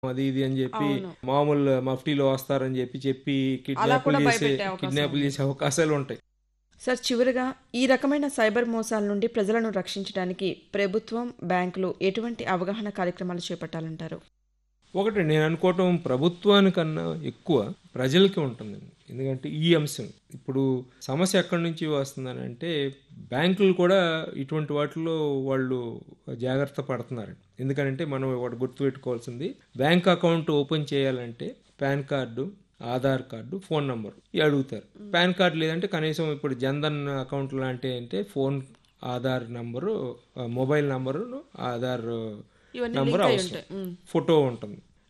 అది ఇది అని చెప్పి మామూలు మఫ్టీలో వస్తారని చెప్పి చెప్పి అలా కూడా కిడ్నాపులు చేసే భయపెట్టే అవకాశం కిడ్నాపులు చేసే అవకాశాలు ఉంటాయి సార్ చివరిగా ఈ రకమైన సైబర్ మోసాల నుండి ప్రజలను రక్షించడానికి ప్రభుత్వం బ్యాంకులు ఎటువంటి అవగాహన కార్యక్రమాలు చేపట్టాలంటారు ఒకటి నేను అనుకోవటం ప్రభుత్వానికన్నా ఎక్కువ ప్రజలకి ఉంటుంది ఎందుకంటే ఈ అంశం ఇప్పుడు సమస్య ఎక్కడి నుంచి వస్తుందని అంటే బ్యాంకులు కూడా ఇటువంటి వాటిలో వాళ్ళు జాగ్రత్త పడుతున్నారు ఎందుకంటే మనం ఒకటి గుర్తుపెట్టుకోవాల్సింది బ్యాంక్ అకౌంట్ ఓపెన్ చేయాలంటే PAN card Aadhaar card phone number ఇవి అడుగుతారు పాన్ కార్డు లేదంటే కనీసం ఇప్పుడు జన్ధన్ అకౌంట్ లాంటి అంటే phone Aadhaar number mobile number Aadhaar ఇవన్నీ నంబర్ లింక్ అయి అవసరం ఉంటాయి ఉమ్. ఫోటో ఉంటుంది